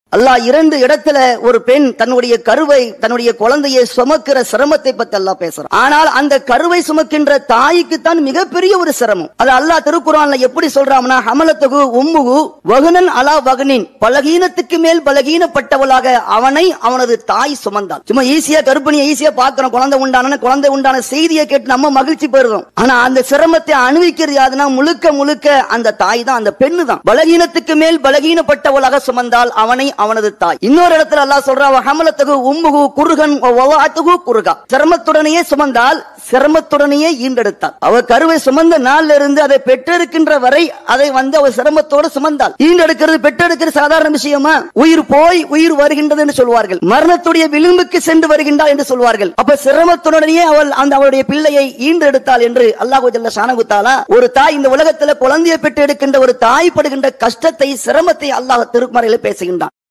அல்லாஹ் இரண்டு இடத்துல ஒரு பெண் தன்னுடைய கருவை தன்னுடைய குழந்தையை சுமக்கிற சிரமத்தை பத்தி அல்லாஹ் பேசுறான் ஆனால் அந்த கருவை சுமக்கின்ற தாய்க்கு தான் மிகப்பெரிய ஒரு சிரமம் அது அல்லாஹ் திருக்குறான்ல எப்படி சொல்றான்னா ஹமலத்துகு உம்முகு வகுனன் அலா வகுனின் பலகீனத்துக்கு மேல் பலகீனப்பட்டவளாக அவனை அவனது தாய் சுமந்தாள் சும்மா ஈஸியா கர்ப்பிணியை ஈஸியா பாக்குறோம் குழந்தை உண்டான குழந்தை உண்டான செய்தியை கேட்டு நம்ம மகிழ்ச்சி பெறுறோம் ஆனா அந்த சிரமத்தை அனுபவிக்கிறது யாருன்னா முழுக்க முழுக்க அந்த தாய் தான் அந்த பெண்ணு தான் பலகீனத்துக்கு மேல் பலகீனப்பட்டவளாக சுமந்தால் அவனை அவனது தாய் இன்னொரு இடத்துல அல்லாஹ் சொல்றா ஹமலத்தகு உம்முகு குருகன் வவாத்துகு குருகா சிரமத்துடனேயே சுமந்தால் சிரமத்துடனேயே ஈண்டெடுத்தாள் அவ கருவை சுமந்த நாள்ல இருந்து அதை பெற்றெடுக்கின்ற வரை அதை வந்து அவ சிரமத்தோடு சுமந்தாள் ஈண்டெடுக்கிறது பெற்றெடுக்கிறது சாதாரண விஷயமா உயிர் போய் உயிர் வருகின்றது என்று சொல்வார்கள் மரணத்துடைய விளிம்புக்கு சென்று வருகின்றாள் என்று சொல்வார்கள் அப்ப சிரமத்துடனேயே அவள் அந்த அவளுடைய பிள்ளையை ஈண்டெடுத்தாள் என்று அல்லாஹு ஜல்ல ஷானகுத்தாலா ஒரு தாய் இந்த உலகத்துல குழந்தையை பெற்று எடுக்கின்ற ஒரு தாய் படுகின்ற கஷ்டத்தை சிரமத்தை அல்லாஹ் திருமறையில பேசுகின்றான்